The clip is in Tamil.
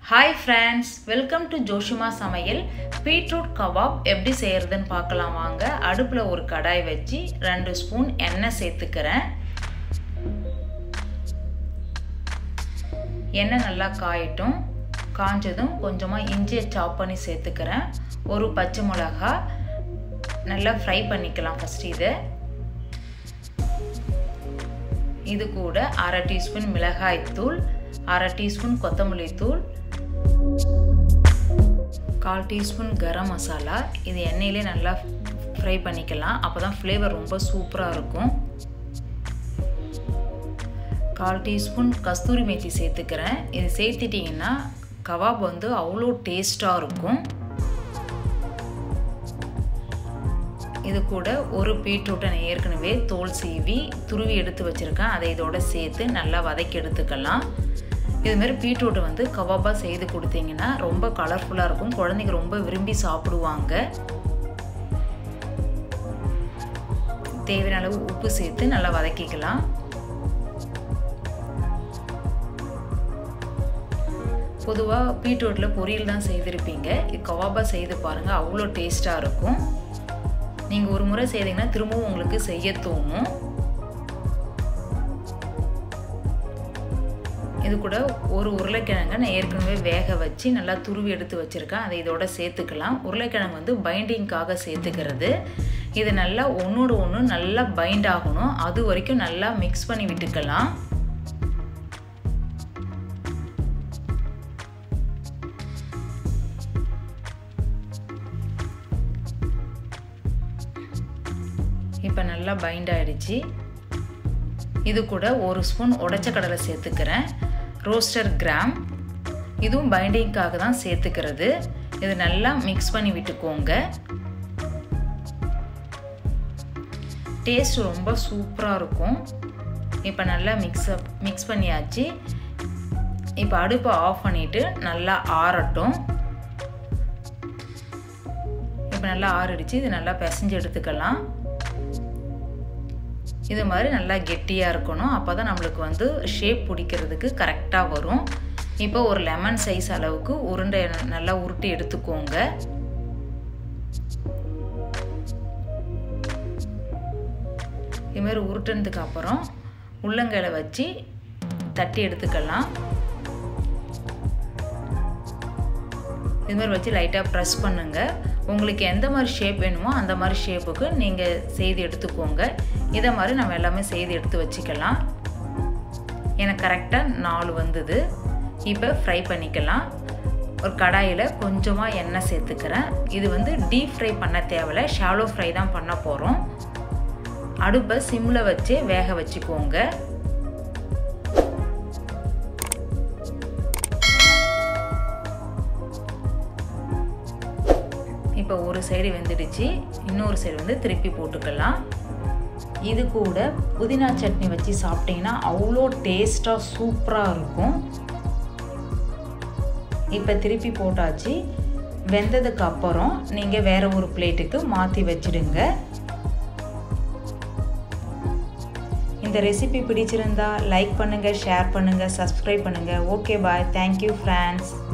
hi friends welcome to Joshima சமையல் பீட்ரூட் கபாப் எப்படி செய்கிறதுன்னு பார்க்கலாம் வாங்க அடுப்பில் ஒரு கடாய் வச்சு ரெண்டு ஸ்பூன் எண்ணெய் சேர்த்துக்கிறேன் எண்ணெய் நல்லா காயட்டும் காஞ்சதும் கொஞ்சமாக இஞ்சியை சாப் பண்ணி சேர்த்துக்கிறேன் ஒரு பச்சை மிளகா நல்லா ஃப்ரை பண்ணிக்கலாம் ஃபஸ்ட் இதை இது கூட அரை டீஸ்பூன் மிளகாய் தூள் அரை டீஸ்பூன் கொத்தமல்லி தூள் கால் டீஸ்பூன் கரம் மசாலா இது எண்ணெயிலே நல்லா ஃப்ரை பண்ணிக்கலாம் அப்போ தான் ஃப்ளேவர் ரொம்ப சூப்பராக இருக்கும் கால் டீஸ்பூன் கஸ்தூரி மேத்தி சேர்த்துக்கிறேன் இது சேர்த்துட்டிங்கன்னா கபாப் வந்து அவ்வளோ டேஸ்ட்டாக இருக்கும் இது கூட ஒரு பீட்ரூட்டை நான் ஏற்கனவே தோல் சீவி துருவி எடுத்து வச்சுருக்கேன் அதை இதோட சேர்த்து நல்லா வதக்கி எடுத்துக்கலாம் இதுமாரி பீட்ரூட்டை வந்து கபாபாக செய்து கொடுத்தீங்கன்னா ரொம்ப கலர்ஃபுல்லாக இருக்கும் குழந்தைங்க ரொம்ப விரும்பி சாப்பிடுவாங்க தேவையான அளவு உப்பு சேர்த்து நல்லா வதக்கிக்கலாம் பொதுவாக பீட்ரூட்டில் பொரியல் தான் செய்திருப்பீங்க இது கவாபாக செய்து பாருங்கள் அவ்வளோ டேஸ்ட்டாக இருக்கும் நீங்கள் ஒரு முறை செய்தீங்கன்னா திரும்பவும் உங்களுக்கு செய்ய தோணும் இது கூட ஒரு உருளைக்கிழங்கை நான் ஏற்கனவே வேக வச்சு நல்லா துருவி எடுத்து வச்சுருக்கேன் அதை இதோட சேர்த்துக்கலாம் உருளைக்கிழங்கு வந்து பைண்டிங்காக சேர்த்துக்கிறது இது நல்லா ஒன்றோடு ஒன்று நல்லா பைண்ட் ஆகணும் அது வரைக்கும் நல்லா மிக்ஸ் பண்ணி விட்டுக்கலாம் இப்போ நல்லா பைண்ட் ஆகிடுச்சு இது கூட ஒரு ஸ்பூன் உடச்ச கடலை சேர்த்துக்கிறேன் ரோஸ்டர் கிராம் இதுவும் பைண்டிங்காக தான் சேர்த்துக்கிறது இது நல்லா மிக்ஸ் பண்ணி விட்டுக்கோங்க டேஸ்ட் ரொம்ப சூப்பராக இருக்கும் இப்போ நல்லா மிக்ஸ் மிக்ஸ் பண்ணியாச்சு இப்போ அடுப்பை ஆஃப் பண்ணிவிட்டு நல்லா ஆறட்டும் இப்போ நல்லா ஆறிடுச்சு இது நல்லா பிசைஞ்சு எடுத்துக்கலாம் இது மாதிரி நல்லா கெட்டியாக இருக்கணும் அப்போ தான் நம்மளுக்கு வந்து ஷேப் பிடிக்கிறதுக்கு கரெக்டாக வரும் இப்போ ஒரு லெமன் சைஸ் அளவுக்கு உருண்டை நல்லா உருட்டி எடுத்துக்கோங்க இதுமாரி உருட்டுனதுக்கு அப்புறம் உள்ளங்கையில் வச்சு தட்டி எடுத்துக்கலாம் இதுமாதிரி வச்சு லைட்டாக ப்ரெஸ் பண்ணுங்கள் உங்களுக்கு எந்த மாதிரி ஷேப் வேணுமோ அந்த மாதிரி ஷேப்புக்கு நீங்கள் செய்து எடுத்துக்கோங்க இதை மாதிரி நம்ம எல்லாமே செய்து எடுத்து வச்சுக்கலாம் எனக்கு கரெக்டாக நாலு வந்தது இப்போ ஃப்ரை பண்ணிக்கலாம் ஒரு கடாயில் கொஞ்சமாக எண்ணெய் சேர்த்துக்கிறேன் இது வந்து டீப் ஃப்ரை பண்ண தேவையில்ல ஷாலோ ஃப்ரை தான் பண்ண போகிறோம் அடுப்பை சிம்மில் வச்சு வேக வச்சுக்கோங்க இப்போ ஒரு சைடு வெந்துடுச்சு இன்னொரு சைடு வந்து திருப்பி போட்டுக்கலாம் இது கூட புதினா சட்னி வச்சு சாப்பிட்டிங்கன்னா அவ்வளோ டேஸ்ட்டாக சூப்பராக இருக்கும் இப்போ திருப்பி போட்டாச்சு வெந்ததுக்கு அப்புறம் நீங்கள் வேறு ஒரு பிளேட்டுக்கு மாற்றி வச்சிடுங்க இந்த ரெசிபி பிடிச்சிருந்தா லைக் பண்ணுங்கள் ஷேர் பண்ணுங்கள் சப்ஸ்கிரைப் பண்ணுங்கள் ஓகே பாய் தேங்க்யூ ஃப்ரெண்ட்ஸ்